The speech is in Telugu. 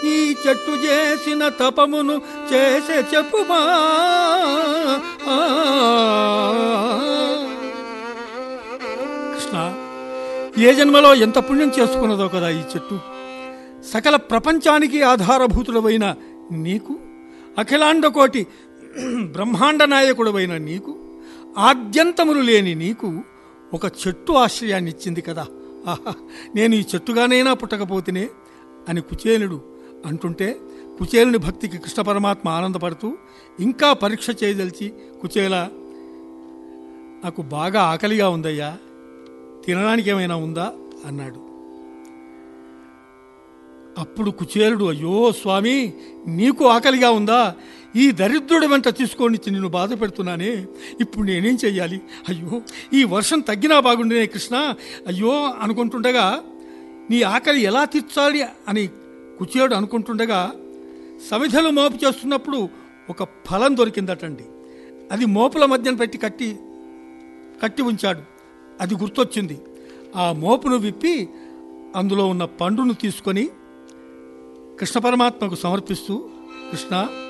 ఈ చెట్టు చేసిన తపమును చేసే చెప్పుమా ఆ. కృష్ణ ఏ జన్మలో ఎంత పుణ్యం చేసుకున్నదో కదా ఈ చెట్టు సకల ప్రపంచానికి ఆధారభూతుడవైన నీకు అఖిలాండ కోటి బ్రహ్మాండ నాయకుడవైన నీకు ఆద్యంతములు లేని నీకు ఒక చెట్టు ఆశ్రయాన్ని ఇచ్చింది కదా ఆహా నేను ఈ చెట్టుగానైనా పుట్టకపోతేనే అని కుచేలుడు అంటుంటే కుచేలుని భక్తికి కృష్ణ పరమాత్మ ఆనందపడుతూ ఇంకా పరీక్ష చేయదలిచి కుచేల నాకు బాగా ఆకలిగా ఉందయ్యా తినడానికి ఏమైనా ఉందా అన్నాడు అప్పుడు కుచేలుడు అయ్యో స్వామి నీకు ఆకలిగా ఉందా ఈ దరిద్రుడి వెంట తీసుకొని వచ్చి నిన్ను బాధ పెడుతున్నానే ఇప్పుడు నేనేం చెయ్యాలి అయ్యో ఈ వర్షం తగ్గినా బాగుండేనే కృష్ణ అయ్యో అనుకుంటుండగా నీ ఆకలి ఎలా తీర్చాలి అని కుచేలుడు అనుకుంటుండగా సమిధలు మోపు చేస్తున్నప్పుడు ఒక ఫలం దొరికిందటండి అది మోపుల మధ్యన పెట్టి కట్టి కట్టి ఉంచాడు అది గుర్తొచ్చింది ఆ మోపును విప్పి అందులో ఉన్న పండును తీసుకొని కృష్ణ పరమాత్మకు సమర్పిస్తూ కృష్ణ